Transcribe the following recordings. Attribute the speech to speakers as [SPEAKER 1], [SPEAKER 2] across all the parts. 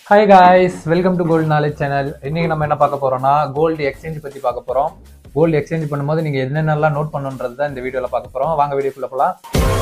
[SPEAKER 1] hi guys welcome to gold knowledge channel இன்னைக்கு நம்ம என்ன பார்க்க போறோம்னா கோல்டு எக்ஸ்சேஞ்ச் பத்தி பார்க்க போறோம் கோல்டு எக்ஸ்சேஞ்ச் பண்ணும்போது நீங்க என்னென்னலாம் நோட் பண்ணுன்றது தான் இந்த வீடியோல பார்க்க போறோம் வாங்க வீடியோக்குள்ள போலாம்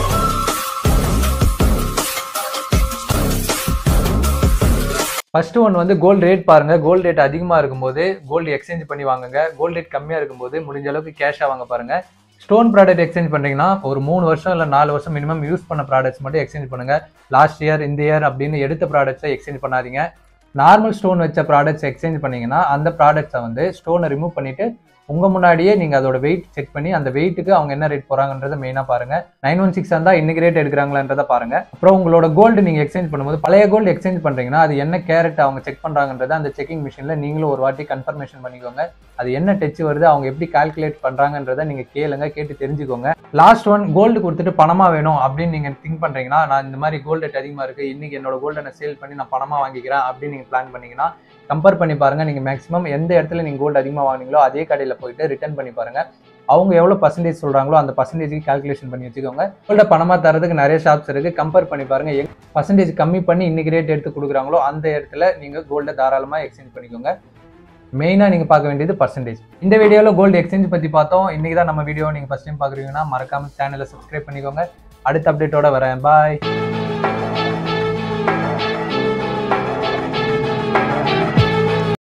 [SPEAKER 1] ஃபர்ஸ்ட் ஒன் வந்து கோல்டு ரேட் பாருங்க கோல்டு ரேட் அதிகமா இருக்கும்போது கோல்டு எக்ஸ்சேஞ்ச் பண்ணி வாங்குங்க கோல்டு ரேட் கம்மியா இருக்கும்போது முடிஞ்ச அளவுக்கு கேஷா வாங்க பாருங்க ஸ்டோன் ப்ராடக்ட் எக்ஸ்சேஞ்ச் பண்றீங்கன்னா ஒரு மூணு வருஷம் இல்லை நாலு வருஷம் மினிமம் யூஸ் பண்ண ப்ராடக்ட்ஸ் மட்டும் எக்ஸ்சேஞ்ச் பண்ணுங்க லாஸ்ட் இயர் இந்த இயர் அப்படின்னு எடுத்த ப்ராடக்ட்ஸை எக்ஸ்சேஞ்ச் பண்ணாதீங்க நார்மல் ஸ்டோன் வச்ச ப்ராடக்ட்ஸ் எக்ஸ்சேஞ்ச் பண்ணீங்கன்னா அந்த ப்ராடக்ட்ஸை வந்து ஸ்டோனை ரிமூவ் பண்ணிட்டு உங்க முன்னாடியே நீங்க அதோட வெயிட் செக் பண்ணி அந்த வெயிட்டுக்கு அவங்க என்ன ரேட் போறாங்கன்றத மெயினா பாருங்க நைன் ஒன் சிக்ஸ் இருந்தா இன்னைக்கு ரேட் எடுக்கிறாங்களான்றத பாருங்க அப்புறம் உங்களோட கோல்டு நீங்க எக்ஸ்சேஞ்ச் பண்ணும்போது பழைய கோல்டு எக்ஸ்சேஞ்ச் பண்றீங்கன்னா அது என்ன கேரட் அவங்க செக் பண்றாங்கன்றத அந்த செக்கிங் மிஷின்ல நீங்களும் ஒரு வாட்டி கன்ஃபர்மேஷன் பண்ணிக்கோங்க அது என்ன டச் வருது அவங்க எப்படி கால்குலேட் பண்றாங்கன்றத நீங்க கேளுங்க கேட்டு தெரிஞ்சுக்கோங்க லாஸ்ட் ஒன் கோல்டு கொடுத்துட்டு பணமா வேணும் அப்படின்னு நீங்க திங்க் பண்றீங்கன்னா நான் இந்த மாதிரி கோல்டு ரேட் அதிகமா இருக்கு இன்னைக்கு என்னோட கோல்டை நான் சேல் பண்ணி நான் பணமா வாங்கிக்கிறேன் அப்படின்னு நீங்க பிளான் பண்ணீங்கன்னா கம்பேர் பண்ணி பாருங்க நீங்க மேக்ஸிமம் எந்த இடத்துல நீங்க கோல்டு அதிகமா வாங்குனீங்களோ அதே கடையில போயிட்டு ரிட்டர்ன் பண்ணி பாருங்க அவங்க எவ்வளவு பர்சன்டேஜ் சொல்றாங்களோ அந்த பர்சன்டேஜ்க்கு கால்குலேஷன் பண்ணி வச்சுக்கோங்க கோல்ட பணமா தரதுக்கு நிறைய ஷாப்ஸ் இருக்கு கம்பேர் பண்ணி பாருங்க எங்க பர்சன்டேஜ் கம்மி பண்ணி இன்னைக்கு ரேட் எடுத்து கொடுக்குறாங்களோ அந்த இடத்துல நீங்க கோல்டை தாராளமா எக்ஸ்சேஞ்ச் பண்ணிக்கோங்க மெயினா நீங்க பார்க்க வேண்டியது பர்சன்டேஜ் இந்த வீடியோல கோல்டு எக்ஸ்சேஞ்ச் பத்தி பார்த்தோம் இன்னைக்கு தான் நம்ம வீடியோ நீங்க ஃபர்ஸ்ட் டைம் பாக்குறீங்கன்னா மறக்காம சேனலை சப்ஸ்கிரைப் பண்ணிக்கோங்க அடுத்த அப்டேட்டோட வரேன் பாய்